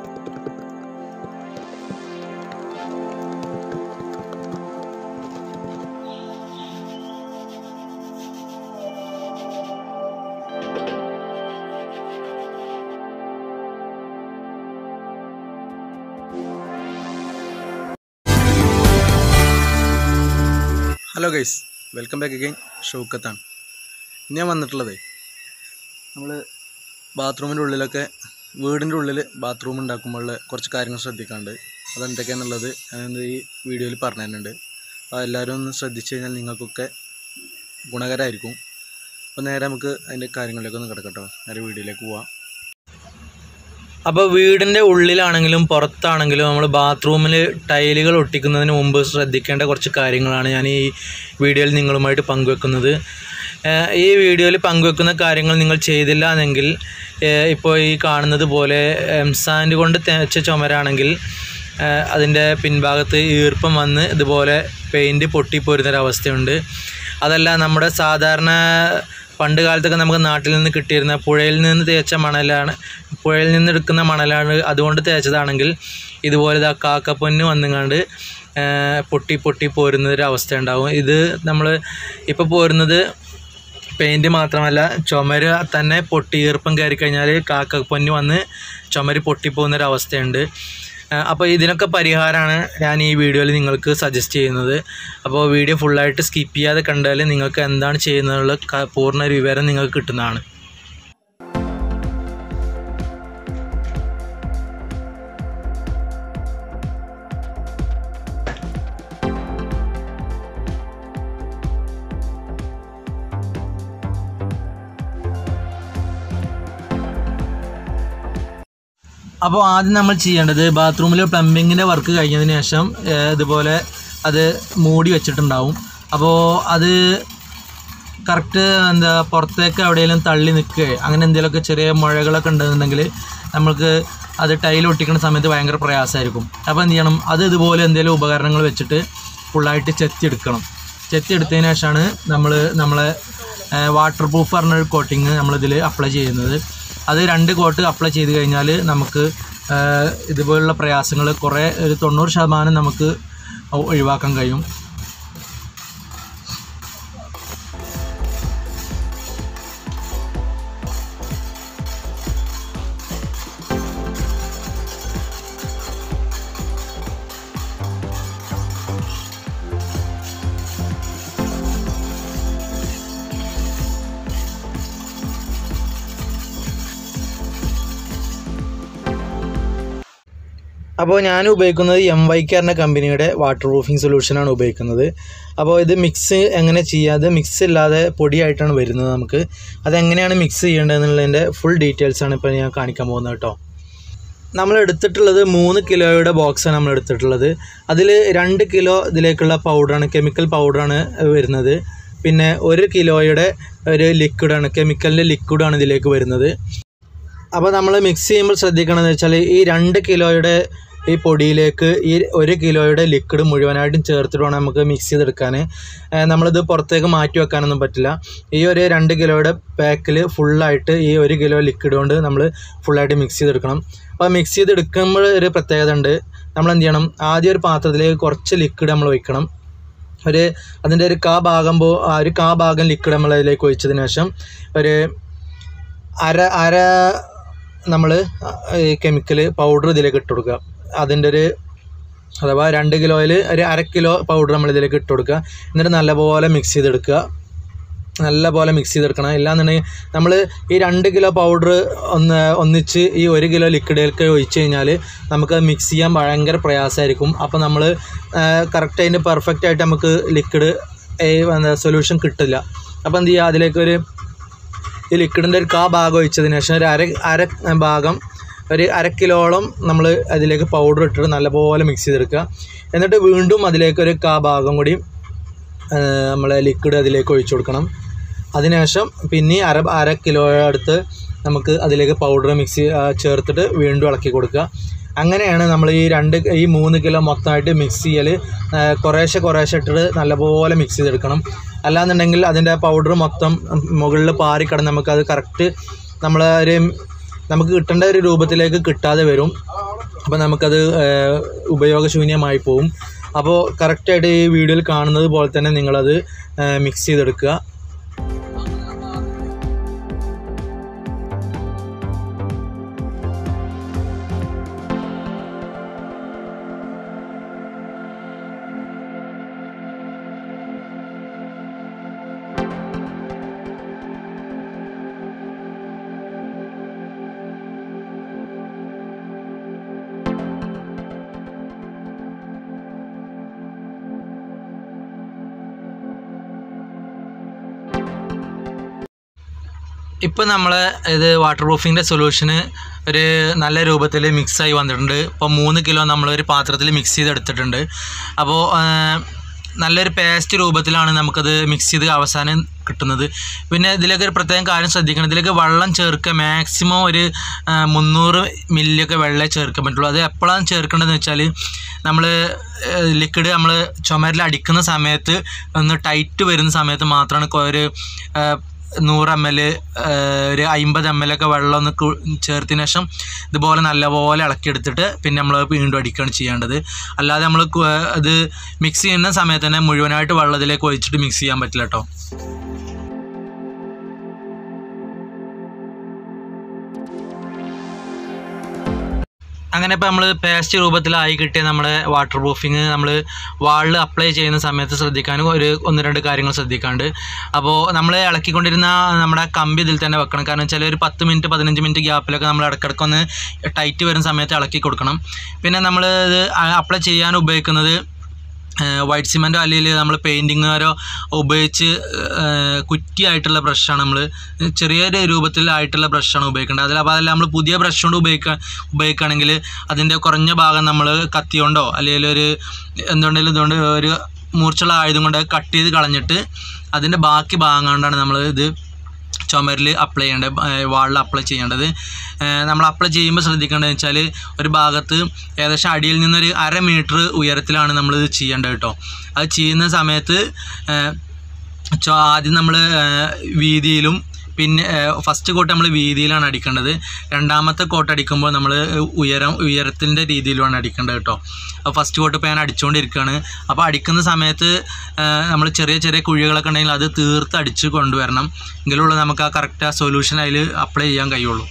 hello guys welcome back again ഷൗക്കത്താണ് ഇന്ന് ഞാൻ വന്നിട്ടുള്ളത് നമ്മൾ ബാത്റൂമിൻ്റെ ഉള്ളിലൊക്കെ വീടിൻ്റെ ഉള്ളിൽ ബാത്റൂം ഉണ്ടാക്കുമ്പോൾ കുറച്ച് കാര്യങ്ങൾ ശ്രദ്ധിക്കാണ്ട് അതെന്തൊക്കെയാണെന്നുള്ളത് ഞാൻ ഈ വീഡിയോയിൽ പറഞ്ഞു തരുന്നുണ്ട് അപ്പോൾ എല്ലാവരും ഒന്ന് ശ്രദ്ധിച്ചു കഴിഞ്ഞാൽ നിങ്ങൾക്കൊക്കെ ഗുണകരമായിരിക്കും അപ്പോൾ നേരെ നമുക്ക് അതിൻ്റെ കാര്യങ്ങളിലേക്ക് ഒന്ന് കിടക്കട്ടോ നേരെ വീഡിയോയിലേക്ക് പോവാം അപ്പോൾ വീടിൻ്റെ ഉള്ളിലാണെങ്കിലും പുറത്താണെങ്കിലും നമ്മൾ ബാത്റൂമിൽ ടൈലുകൾ ഒട്ടിക്കുന്നതിന് മുമ്പ് ശ്രദ്ധിക്കേണ്ട കുറച്ച് കാര്യങ്ങളാണ് ഞാൻ ഈ വീഡിയോയിൽ നിങ്ങളുമായിട്ട് പങ്കുവെക്കുന്നത് ഏഹ് ഈ വീഡിയോയിൽ പങ്കുവെക്കുന്ന കാര്യങ്ങൾ നിങ്ങൾ ചെയ്തില്ല എന്നെങ്കിൽ ഏഹ് ഇപ്പോൾ ഈ കാണുന്നത് പോലെ എംസാൻഡ് കൊണ്ട് തേച്ച ചുമരാണെങ്കിൽ ഏഹ് അതിൻ്റെ പിൻഭാഗത്ത് ഈർപ്പം വന്ന് ഇതുപോലെ പെയിൻറ്റ് പൊട്ടിപ്പോരുന്നൊരവസ്ഥയുണ്ട് അതല്ല നമ്മുടെ സാധാരണ പണ്ട് കാലത്തൊക്കെ നമുക്ക് നാട്ടിൽ നിന്ന് കിട്ടിയിരുന്ന പുഴയിൽ നിന്ന് തേച്ച മണലാണ് പുഴയിൽ നിന്ന് എടുക്കുന്ന മണലാണ് അതുകൊണ്ട് തേച്ചതാണെങ്കിൽ ഇതുപോലെ ഇതാ കാക്കപ്പൊന്ന് വന്നുങ്ങാണ്ട് ഏഹ് പൊട്ടി പൊട്ടി പോരുന്ന ഒരു അവസ്ഥ ഉണ്ടാവും ഇത് നമ്മൾ ഇപ്പോൾ പോരുന്നത് പെയിൻറ് മാത്രമല്ല ചുമര് തന്നെ പൊട്ടി ഈർപ്പം കയറി കഴിഞ്ഞാൽ കാക്കപ്പൊന്ന് വന്ന് ചുമര് പൊട്ടിപ്പോകുന്ന ഒരു അവസ്ഥയുണ്ട് അപ്പോൾ ഇതിനൊക്കെ പരിഹാരമാണ് ഞാൻ ഈ വീഡിയോയിൽ നിങ്ങൾക്ക് സജസ്റ്റ് ചെയ്യുന്നത് അപ്പോൾ വീഡിയോ ഫുള്ളായിട്ട് സ്കിപ്പ് ചെയ്യാതെ കണ്ടാൽ നിങ്ങൾക്ക് എന്താണ് ചെയ്യുന്നതിനുള്ള ക- പൂർണ്ണ വിവരം നിങ്ങൾക്ക് കിട്ടുന്നതാണ് അപ്പോൾ ആദ്യം നമ്മൾ ചെയ്യേണ്ടത് ബാത്റൂമിൽ പ്ലംബിങ്ങിൻ്റെ വർക്ക് കഴിഞ്ഞതിന് ശേഷം ഏഹ്, ഇതുപോലെ അത് മൂടി വെച്ചിട്ടുണ്ടാവും അപ്പോൾ അത് കറക്റ്റ് എന്താ പുറത്തേക്ക് എവിടെയെങ്കിലും തള്ളി നിൽക്കുകയോ അങ്ങനെ എന്തെങ്കിലുമൊക്കെ ചെറിയ മുഴകളൊക്കെ ഉണ്ടെന്നുണ്ടെങ്കിൽ നമുക്ക് അത് ടൈൽ ഒട്ടിക്കുന്ന സമയത്ത് ഭയങ്കര പ്രയാസമായിരിക്കും അപ്പോൾ എന്ത് ചെയ്യണം അത് ഇതുപോലെ എന്തെങ്കിലും ഉപകരണങ്ങൾ വെച്ചിട്ട് ഫുള്ളായിട്ട് ചെത്തി എടുക്കണം ചെത്തി എടുത്തതിന് ശേഷമാണ് നമ്മൾ നമ്മളെ വാട്ടർ പ്രൂഫ് പറഞ്ഞൊരു കോട്ടിങ് നമ്മളിതിൽ അപ്ലൈ ചെയ്യുന്നത് അത് രണ്ട് കോട്ട് അപ്ലൈ ചെയ്ത് കഴിഞ്ഞാൽ നമുക്ക് ഏഹ്, ഇതുപോലുള്ള പ്രയാസങ്ങൾ കുറേ ഒരു തൊണ്ണൂറ് ശതമാനം നമുക്ക് ഒ- ഒഴിവാക്കാൻ കഴിയും അപ്പോൾ ഞാൻ ഉപയോഗിക്കുന്നത് എം വൈ കെറിൻ്റെ കമ്പനിയുടെ വാട്ടർ പ്രൂഫിംഗ് സൊല്യൂഷനാണ് ഉപയോഗിക്കുന്നത് അപ്പോൾ ഇത് മിക്സ് എങ്ങനെ ചെയ്യാതെ മിക്സ് ഇല്ലാതെ പൊടിയായിട്ടാണ് വരുന്നത് നമുക്ക് അതെങ്ങനെയാണ് മിക്സ് ചെയ്യേണ്ടതെന്നുള്ളതിൻ്റെ ഫുൾ ഡീറ്റെയിൽസാണ് ഇപ്പോൾ ഞാൻ കാണിക്കാൻ പോകുന്നത് കേട്ടോ നമ്മൾ എടുത്തിട്ടുള്ളത് മൂന്ന് കിലോയുടെ ബോക്സാണ് നമ്മൾ എടുത്തിട്ടുള്ളത് അതിൽ രണ്ട് കിലോ ഇതിലേക്കുള്ള പൗഡറാണ് കെമിക്കൽ പൗഡറാണ് വരുന്നത് പിന്നെ ഒരു കിലോയുടെ ഒരു ലിക്വിഡാണ് കെമിക്കലിൻ്റെ ലിക്വിഡാണ് ഇതിലേക്ക് വരുന്നത് അപ്പോൾ നമ്മൾ മിക്സ് ചെയ്യുമ്പോൾ ശ്രദ്ധിക്കണമെന്ന് വെച്ചാൽ ഈ രണ്ട് കിലോയുടെ ഈ പൊടിയിലേക്ക് ഈ ഒരു കിലോയുടെ ലിക്വിഡ് മുഴുവനായിട്ടും ചേർത്തിട്ട് വേണം നമുക്ക് മിക്സ് ചെയ്തെടുക്കാൻ ഏഹ് നമ്മളിത് പുറത്തേക്ക് മാറ്റി വെക്കാനൊന്നും പറ്റില്ല ഈ ഒരു രണ്ട് കിലോയുടെ പാക്കിൽ ഫുള്ളായിട്ട് ഈ ഒരു കിലോ ലിക്വിഡ് കൊണ്ട് നമ്മൾ ഫുള്ളായിട്ട് മിക്സ് ചെയ്തെടുക്കണം അപ്പോൾ മിക്സ് ചെയ്തെടുക്കുമ്പോൾ ഒരു പ്രത്യേകത ഉണ്ട് നമ്മൾ എന്ത് ചെയ്യണം ആദ്യം ഒരു പാത്രത്തിലേക്ക് കുറച്ച് ലിക്വിഡ് നമ്മൾ ഒഴിക്കണം ഒരു അതിൻ്റെ ഒരു കാ ഭാഗം പോ ആ ഒരു കാ ഭാഗം ലിക്വിഡ് നമ്മൾ അതിലേക്ക് ഒഴിച്ചതിന് ശേഷം ഒരു അര അര നമ്മൾ ഈ കെമിക്കൽ പൗഡർ ഇതിലേക്ക് ഇട്ട് കൊടുക്കുക അതിൻ്റെ ഒരു അഥവാ രണ്ട് കിലോയിൽ ഒരു അര കിലോ പൗഡർ നമ്മൾ ഇതിലേക്ക് ഇട്ട് കൊടുക്കുക എന്നിട്ട് നല്ലപോലെ മിക്സ് ചെയ്തെടുക്കുക നല്ലപോലെ മിക്സ് ചെയ്തെടുക്കണം ഇല്ലാന്നുണ്ടെങ്കിൽ നമ്മൾ ഈ രണ്ട് കിലോ പൗഡർ ഒന്ന് ഒന്നിച്ച് ഈ ഒരു കിലോ ലിക്വിഡിലേക്ക് ഒഴിച്ച് കഴിഞ്ഞാൽ നമുക്ക് മിക്സ് ചെയ്യാൻ ഭയങ്കര പ്രയാസമായിരിക്കും അപ്പോൾ നമ്മൾ കറക്റ്റ് അതിൻ്റെ പെർഫെക്റ്റ് ആയിട്ട് നമുക്ക് ലിക്വിഡ് എന്താ സൊല്യൂഷൻ കിട്ടില്ല അപ്പോൾ എന്ത് ചെയ്യുക അതിലേക്കൊരു ഈ ലിക്വിഡിൻ്റെ ഒരു കാ ഭാഗം ഒഴിച്ചതിന് ശേഷം ഒരു അര അര ഭാഗം ഒരു അര കിലോളം നമ്മൾ അതിലേക്ക് പൗഡർ ഇട്ടിട്ട് നല്ലപോലെ മിക്സ് ചെയ്തെടുക്കുക എന്നിട്ട് വീണ്ടും അതിലേക്ക് ഒരു കാ ഭാഗം കൂടി നമ്മൾ ലിക്വിഡ് അതിലേക്ക് ഒഴിച്ചു കൊടുക്കണം അതിനുശേഷം പിന്നെ അര അര കിലോ അടുത്ത് നമുക്ക് അതിലേക്ക് പൗഡർ മിക്സ് ചേർത്തിട്ട് വീണ്ടും ഇളക്കി കൊടുക്കുക അങ്ങനെയാണ് നമ്മൾ ഈ രണ്ട് ഈ മൂന്ന് കിലോ മൊത്തമായിട്ട് മിക്സ് ചെയ്യൽ കുറേശ്ശെ കുറേശ്ശെ ഇട്ടിട്ട് നല്ലപോലെ മിക്സ് ചെയ്തെടുക്കണം അല്ലാന്നുണ്ടെങ്കിൽ അതിൻ്റെ പൗഡർ മൊത്തം മുകളിൽ പാറിക്കിടന്ന് നമുക്കത് കറക്റ്റ് നമ്മൾ ഒരു നമുക്ക് കിട്ടേണ്ട ഒരു രൂപത്തിലേക്ക് കിട്ടാതെ വരും അപ്പോൾ നമുക്കത് ഏഹ്, ഉപയോഗശൂന്യമായി പോകും അപ്പോൾ കറക്റ്റായിട്ട് ഈ വീഡിയോയിൽ കാണുന്നത് പോലെ തന്നെ നിങ്ങളത് മിക്സ് ചെയ്തെടുക്കുക ഇപ്പോൾ നമ്മൾ ഇത് വാട്ടർ പ്രൂഫിങ്ങിൻ്റെ സൊല്യൂഷന് ഒരു നല്ല രൂപത്തിൽ മിക്സായി വന്നിട്ടുണ്ട് ഇപ്പോൾ മൂന്ന് കിലോ നമ്മൾ ഒരു പാത്രത്തിൽ മിക്സ് ചെയ്തെടുത്തിട്ടുണ്ട് അപ്പോൾ നല്ലൊരു പേസ്റ്റ് രൂപത്തിലാണ് നമുക്കത് മിക്സ് ചെയ്ത് അവസാനം കിട്ടുന്നത് പിന്നെ ഇതിലേക്ക് ഒരു പ്രത്യേകം കാര്യം ശ്രദ്ധിക്കണം ഇതിലേക്ക് വെള്ളം ചേർക്കുക മാക്സിമം ഒരു ആ, മുന്നൂറ് മില്ലിയൊക്കെ വെള്ളമേ ചേർക്കാൻ പറ്റുള്ളൂ അത് എപ്പോഴാണ് ചേർക്കേണ്ടതെന്ന് വെച്ചാൽ നമ്മൾ ലിക്വിഡ് നമ്മൾ ചുമരിൽ അടിക്കുന്ന സമയത്ത് ഒന്ന് ടൈറ്റ് വരുന്ന സമയത്ത് മാത്രമാണ് കൊ- ഒരു ആ, നൂറ് എം എൽ ഒരു അമ്പത് എം എൽ ഒക്കെ വെള്ളം ഒന്ന് കു- ചേർത്തതിന് ശേഷം ഇതുപോലെ നല്ലപോലെ ഇളക്കിയെടുത്തിട്ട് പിന്നെ നമ്മൾ വീണ്ടും അടിക്കുകയാണ് ചെയ്യേണ്ടത് അല്ലാതെ നമ്മൾ ഇത് മിക്സ് ചെയ്യുന്ന സമയത്ത് തന്നെ മുഴുവനായിട്ട് വെള്ളത്തിലേക്ക് ഒഴിച്ചിട്ട് മിക്സ് ചെയ്യാൻ പറ്റില്ല കേട്ടോ അങ്ങനെ ഇപ്പോൾ നമ്മൾ പേസ്റ്റ് രൂപത്തിലായി കിട്ടിയ നമ്മുടെ വാട്ടർ പ്രൂഫിങ് നമ്മൾ വാളിൽ അപ്ലൈ ചെയ്യുന്ന സമയത്ത് ശ്രദ്ധിക്കാനും ഒരു ഒന്ന് രണ്ട് കാര്യങ്ങൾ ശ്രദ്ധിക്കാണ്ട് അപ്പോൾ നമ്മൾ ഇളക്കിക്കൊണ്ടിരുന്ന നമ്മുടെ കമ്പി ഇതിൽ തന്നെ വെക്കണം കാരണം വെച്ചാൽ ഒരു പത്ത് മിനിറ്റ് പതിനഞ്ച് മിനിറ്റ് ഗ്യാപ്പിലൊക്കെ നമ്മൾ ഇടയ്ക്കിടയ്ക്ക് ഒന്ന് ടൈറ്റ് വരുന്ന സമയത്ത് ഇളക്കി കൊടുക്കണം പിന്നെ നമ്മൾ ഇത് അപ്ലൈ ചെയ്യാൻ ഉപയോഗിക്കുന്നത് വൈറ്റ് സിമെൻറ്റോ അല്ലെങ്കിൽ നമ്മൾ പെയിൻറ്റിങ്ങുകാരോ ഉപയോഗിച്ച് ഏഹ്, കുറ്റിയായിട്ടുള്ള ബ്രഷാണ് നമ്മൾ ചെറിയൊരു രൂപത്തിലായിട്ടുള്ള ബ്രഷാണ് ഉപയോഗിക്കേണ്ടത് അതിൽ അപ്പോൾ അതല്ല നമ്മൾ പുതിയ ബ്രഷ് കൊണ്ട് ഉപയോഗിക്കുക ഉപയോഗിക്കുകയാണെങ്കിൽ അതിൻ്റെ കുറഞ്ഞ ഭാഗം നമ്മൾ കത്തി കൊണ്ടോ അല്ലെങ്കിൽ ഒരു എന്തുകൊണ്ടെങ്കിലും ഇതുകൊണ്ട് ഒരു മൂർച്ചുള്ള ആയുധം കൊണ്ട് കട്ട് ചെയ്ത് കളഞ്ഞിട്ട് അതിൻ്റെ ബാക്കി ഭാഗം കൊണ്ടാണ് നമ്മൾ ഇത് ചുമരിൽ അപ്ലൈ ചെയ്യേണ്ടത് വാളിൽ അപ്ലൈ ചെയ്യേണ്ടത് ഏഹ് നമ്മൾ അപ്ലൈ ചെയ്യുമ്പോൾ ശ്രദ്ധിക്കേണ്ടത് വെച്ചാൽ ഒരു ഭാഗത്ത് ഏകദേശം അടിയിൽ നിന്നൊരു അര മീറ്റർ ഉയരത്തിലാണ് നമ്മൾ ഇത് ചെയ്യേണ്ടത് കേട്ടോ അത് ചെയ്യുന്ന സമയത്ത് ഏഹ് ചോ ആദ്യം നമ്മൾ വീതിയിലും പിന്നെ ഫസ്റ്റ് കോട്ട് നമ്മൾ വീതിയിലാണ് അടിക്കേണ്ടത് രണ്ടാമത്തെ കോട്ട് അടിക്കുമ്പോൾ നമ്മൾ ഉയരം ഉയരത്തിൻ്റെ രീതിയിലുമാണ് അടിക്കേണ്ടത് കേട്ടോ അപ്പോൾ ഫസ്റ്റ് കോട്ട് ഇപ്പോൾ ഞാൻ അടിച്ചുകൊണ്ടിരിക്കുകയാണ് അപ്പോൾ അടിക്കുന്ന സമയത്ത് നമ്മൾ ചെറിയ ചെറിയ കുഴികളൊക്കെ ഉണ്ടെങ്കിൽ അത് തീർത്ത് അടിച്ച് കൊണ്ടുവരണം എങ്കിലുള്ള നമുക്ക് ആ കറക്റ്റ് ആ സൊല്യൂഷൻ അതിൽ അപ്ലൈ ചെയ്യാൻ കഴിയുള്ളൂ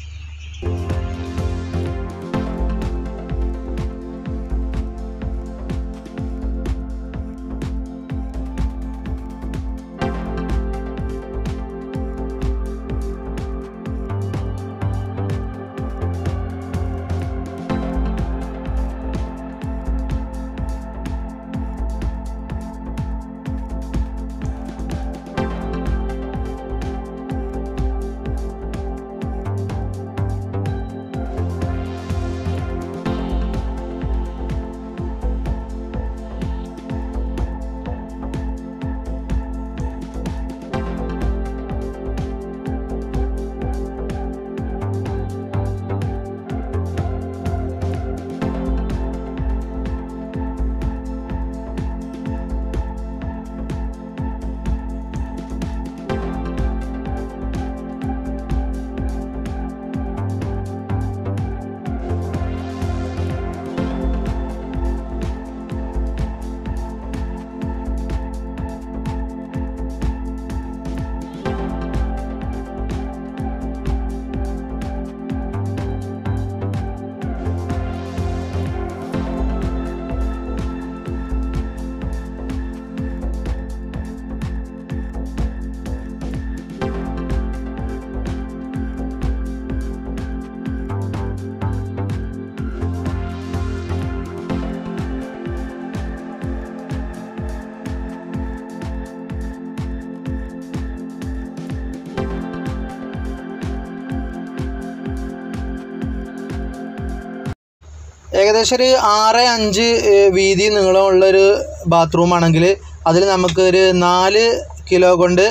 ഏകദേശം ഒരു ആറ് അഞ്ച് ഏഹ്, വീതി നീളമുള്ളൊരു ബാത്റൂം ആണെങ്കിൽ അതിൽ നമുക്ക് ഒരു നാല് കിലോ കൊണ്ട്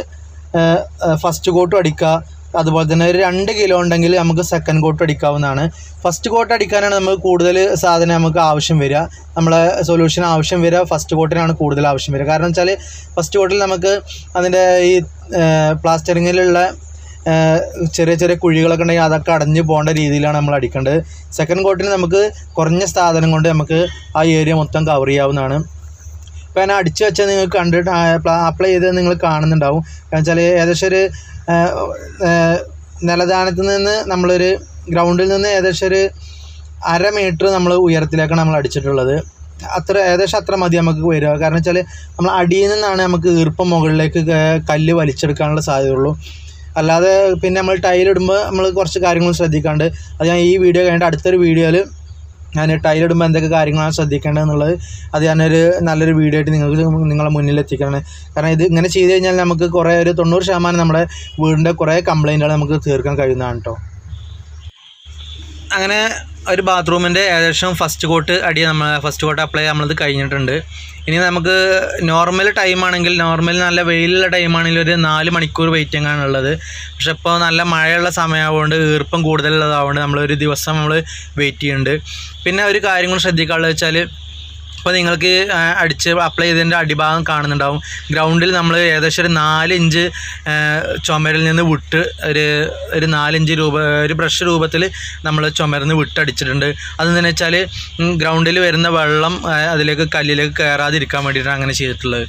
ഫസ്റ്റ് കോട്ടും അടിക്കുക അതുപോലെ തന്നെ ഒരു രണ്ട് കിലോ ഉണ്ടെങ്കിൽ നമുക്ക് സെക്കൻഡ് കോട്ട് അടിക്കാവുന്നതാണ് ഫസ്റ്റ് കോട്ട് അടിക്കാനാണ് നമുക്ക് കൂടുതൽ സാധനം നമുക്ക് ആവശ്യം വരിക നമ്മളെ സൊല്യൂഷൻ ആവശ്യം വരിക ഫസ്റ്റ് കോട്ടിനാണ് കൂടുതൽ ആവശ്യം വരിക കാരണം വെച്ചാൽ ഫസ്റ്റ് കോട്ടിൽ നമുക്ക് അതിൻ്റെ ഈ പ്ലാസ്റ്ററിങ്ങിലുള്ള ചെറിയ ചെറിയ കുഴികളൊക്കെ ഉണ്ടെങ്കിൽ അതൊക്കെ അടഞ്ഞു പോകേണ്ട രീതിയിലാണ് നമ്മൾ അടിക്കേണ്ടത് സെക്കൻഡ് കോട്ടിന് നമുക്ക് കുറഞ്ഞ സാധനം കൊണ്ട് നമുക്ക് ആ ഏരിയ മൊത്തം കവർ ചെയ്യാവുന്നതാണ് ഇപ്പോൾ ഞാൻ അടിച്ചു വെച്ചാൽ നിങ്ങൾക്ക് കണ്ടിട്ട് അപ്ലൈ ചെയ്ത് നിങ്ങൾ കാണുന്നുണ്ടാവും കാരണം വെച്ചാൽ ഏകദേശം ഒരു ആ, ആ, നിലദാനത്തിൽ നിന്ന് നമ്മളൊരു ഗ്രൗണ്ടിൽ നിന്ന് ഏകദേശം ഒരു അര മീറ്റർ നമ്മൾ ഉയരത്തിലേക്കാണ് നമ്മൾ അടിച്ചിട്ടുള്ളത് അത്ര ഏകദേശം അത്ര മതി നമുക്ക് വരിക കാരണം വെച്ചാൽ നമ്മൾ അടിയിൽ നിന്നാണ് നമുക്ക് ഈർപ്പം മുകളിലേക്ക് ക- കല്ല് വലിച്ചെടുക്കാനുള്ള സാധ്യതയുള്ളൂ അല്ലാതെ പിന്നെ നമ്മൾ ടൈലിടുമ്പോൾ നമ്മൾ കുറച്ച് കാര്യങ്ങൾ ശ്രദ്ധിക്കാണ്ട് അത് ഞാൻ ഈ വീഡിയോ കഴിഞ്ഞിട്ട് അടുത്തൊരു വീഡിയോയിൽ ഞാൻ ടൈലിടുമ്പോൾ എന്തൊക്കെ കാര്യങ്ങളാണ് ശ്രദ്ധിക്കേണ്ടത് എന്നുള്ളത് അത് ഞാനൊരു നല്ലൊരു വീഡിയോ ആയിട്ട് നിങ്ങൾക്ക് നിങ്ങളെ മുന്നിൽ എത്തിക്കണം കാരണം ഇത് ഇങ്ങനെ ചെയ്ത് കഴിഞ്ഞാൽ നമുക്ക് കുറേ ഒരു തൊണ്ണൂറ് ശതമാനം നമ്മുടെ വീടിൻ്റെ കുറേ കംപ്ലൈൻറ്റുകൾ നമുക്ക് തീർക്കാൻ കഴിയുന്നതാണ് കേട്ടോ അങ്ങനെ ഒരു ബാത്റൂമിൻ്റെ ഏകദേശം ഫസ്റ്റ് കോട്ട് അടി നമ്മൾ ഫസ്റ്റ് കോട്ട് അപ്ലൈ നമ്മളത് കഴിഞ്ഞിട്ടുണ്ട് ഇനി നമുക്ക് നോർമൽ ടൈം ആണെങ്കിൽ നോർമൽ നല്ല വെയിലുള്ള ടൈം ആണെങ്കിൽ ഒരു നാല് മണിക്കൂർ വെയിറ്റിംഗ് ആണ് ഉള്ളത് പക്ഷെ ഇപ്പോൾ നല്ല മഴയുള്ള സമയമായതുകൊണ്ട് ഈർപ്പം കൂടുതലുള്ളതായതുകൊണ്ട് നമ്മൾ ഒരു ദിവസം നമ്മൾ വെയിറ്റ് ചെയ്യുന്നുണ്ട് പിന്നെ ഒരു കാര്യം കൂടി ശ്രദ്ധിക്കാനുള്ളത് വെച്ചാൽ ഇപ്പോൾ നിങ്ങൾക്ക് ആ, അടിച്ച് അപ്ലൈ ചെയ്തതിൻ്റെ അടിഭാഗം കാണുന്നുണ്ടാവും ഗ്രൗണ്ടിൽ നമ്മൾ ഏകദേശം ഒരു നാലിഞ്ച് ചുമരിൽ നിന്ന് വിട്ട് ഒരു ഒരു നാലിഞ്ച് രൂപ ഒരു ബ്രഷ് രൂപത്തിൽ നമ്മൾ ചുമരിന്ന് വിട്ടടിച്ചിട്ടുണ്ട് അതെന്താണെന്ന് വെച്ചാൽ ഗ്രൗണ്ടിൽ വരുന്ന വെള്ളം ആ, അതിലേക്ക് കല്ലിലേക്ക് കയറാതിരിക്കാൻ വേണ്ടിയിട്ടാണ് അങ്ങനെ ചെയ്തിട്ടുള്ളത്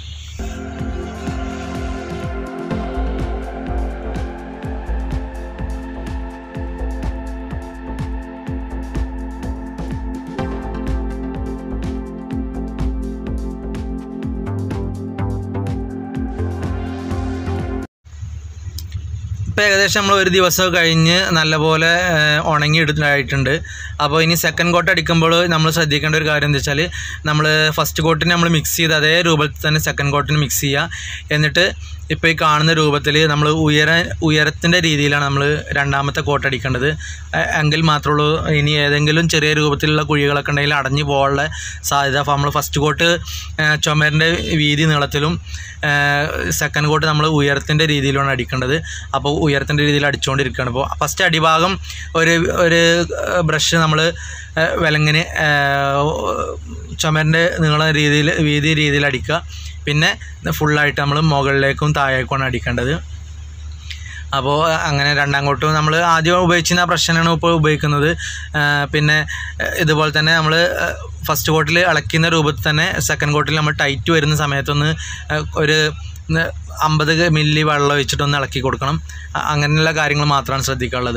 ഇപ്പോൾ ഏകദേശം നമ്മൾ ഒരു ദിവസം കഴിഞ്ഞ് നല്ലപോലെ ഏഹ്, ഉണങ്ങി എടുത്തിട്ടായിട്ടുണ്ട് അപ്പോൾ ഇനി സെക്കൻഡ് കോട്ട് അടിക്കുമ്പോൾ നമ്മൾ ശ്രദ്ധിക്കേണ്ട ഒരു കാര്യം എന്താ വെച്ചാൽ നമ്മൾ ഫസ്റ്റ് കോട്ടിന് നമ്മൾ മിക്സ് ചെയ്ത് അതേ രൂപത്തിൽ തന്നെ സെക്കൻഡ് കോട്ടിന് മിക്സ് ചെയ്യുക എന്നിട്ട് ഇപ്പോൾ ഈ കാണുന്ന രൂപത്തിൽ നമ്മൾ ഉയര ഉയരത്തിൻ്റെ രീതിയിലാണ് നമ്മൾ രണ്ടാമത്തെ കോട്ട് അടിക്കേണ്ടത് എ- എങ്കിൽ മാത്രമേ ഉള്ളൂ ഇനി ഏതെങ്കിലും ചെറിയ രൂപത്തിലുള്ള കുഴികളൊക്കെ ഉണ്ടെങ്കിൽ അടഞ്ഞു പോകാനുള്ള സാധ്യത അപ്പോൾ നമ്മൾ ഫസ്റ്റ് കോട്ട് ചുമരിൻ്റെ വീതി നീളത്തിലും സെക്കൻഡ് കോട്ട് നമ്മൾ ഉയരത്തിൻ്റെ രീതിയിലാണ് അടിക്കേണ്ടത് അപ്പോൾ ഉയരത്തിൻ്റെ രീതിയിൽ അടിച്ചുകൊണ്ടിരിക്കുകയാണ് അപ്പോൾ ഫസ്റ്റ് അടിഭാഗം ഒരു ഒരു ബ്രഷ് നമ്മൾ വിലങ്ങിന് ചുമരിൻ്റെ നീള രീതിയിൽ വീതി രീതിയിൽ അടിക്കുക പിന്നെ ഫുള്ളായിട്ട് നമ്മൾ മുകളിലേക്കും താഴേക്കുമാണ് അടിക്കേണ്ടത് അപ്പോൾ അങ്ങനെ രണ്ടാം കോട്ടും നമ്മൾ ആദ്യം ഉപയോഗിച്ചിരുന്ന ബ്രഷാണ് ഇപ്പോൾ ഉപയോഗിക്കുന്നത് ആ, പിന്നെ ആ, ഇതുപോലെ തന്നെ നമ്മൾ ഫസ്റ്റ് കോട്ടിൽ ഇളക്കുന്ന രൂപത്തിൽ തന്നെ സെക്കൻഡ് കോട്ടിൽ നമ്മൾ ടൈറ്റ് വരുന്ന സമയത്തൊന്ന് ആ, ഒരു ന- അമ്പത് മില്ലി വെള്ളം ഒഴിച്ചിട്ടൊന്ന് ഇളക്കി കൊടുക്കണം അ- അങ്ങനെയുള്ള കാര്യങ്ങൾ മാത്രമാണ് ശ്രദ്ധിക്കാനുള്ളത്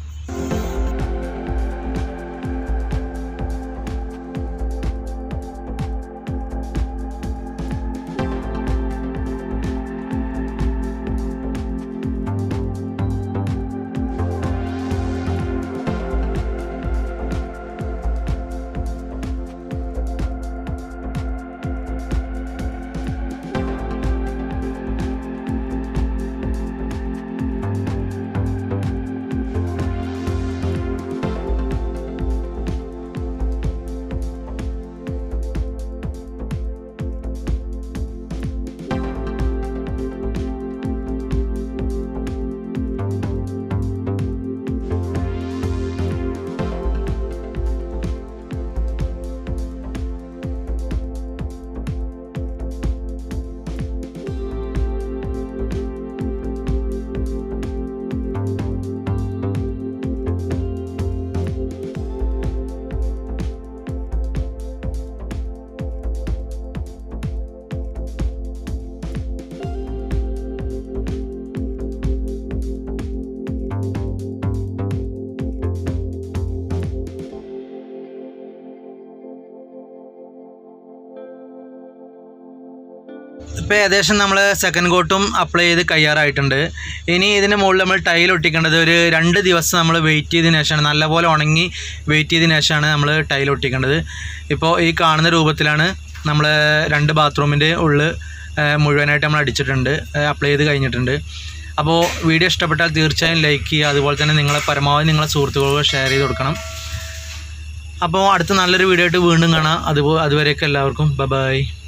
ഇപ്പോൾ ഏകദേശം നമ്മൾ സെക്കൻഡ് കോട്ടും അപ്ലൈ ചെയ്ത് കയ്യാറായിട്ടുണ്ട് ഇനി ഇതിന് മുകളിൽ നമ്മൾ ടൈൽ ഒട്ടിക്കേണ്ടത് ഒരു രണ്ട് ദിവസം നമ്മൾ വെയിറ്റ് ചെയ്തതിന് ശേഷമാണ് നല്ലപോലെ ഉണങ്ങി വെയിറ്റ് ചെയ്തതിന് ശേഷമാണ് നമ്മൾ ടൈൽ ഒട്ടിക്കേണ്ടത് ഇപ്പോൾ ഈ കാണുന്ന രൂപത്തിലാണ് നമ്മൾ രണ്ട് ബാത്റൂമിൻ്റെ ഉള്ളിൽ മുഴുവനായിട്ട് നമ്മൾ അടിച്ചിട്ടുണ്ട് അപ്ലൈ ചെയ്ത് കഴിഞ്ഞിട്ടുണ്ട് അപ്പോൾ വീഡിയോ ഇഷ്ടപ്പെട്ടാൽ തീർച്ചയായും ലൈക്ക് ചെയ്യുക അതുപോലെ തന്നെ നിങ്ങളെ പരമാവധി നിങ്ങളെ സുഹൃത്തുക്കൾക്ക് ഷെയർ ചെയ്ത് കൊടുക്കണം അപ്പോൾ അടുത്ത നല്ലൊരു വീഡിയോ ആയിട്ട് വീണ്ടും കാണാം അതുപോ അതുവരെയൊക്കെ എല്ലാവർക്കും ബ ബൈ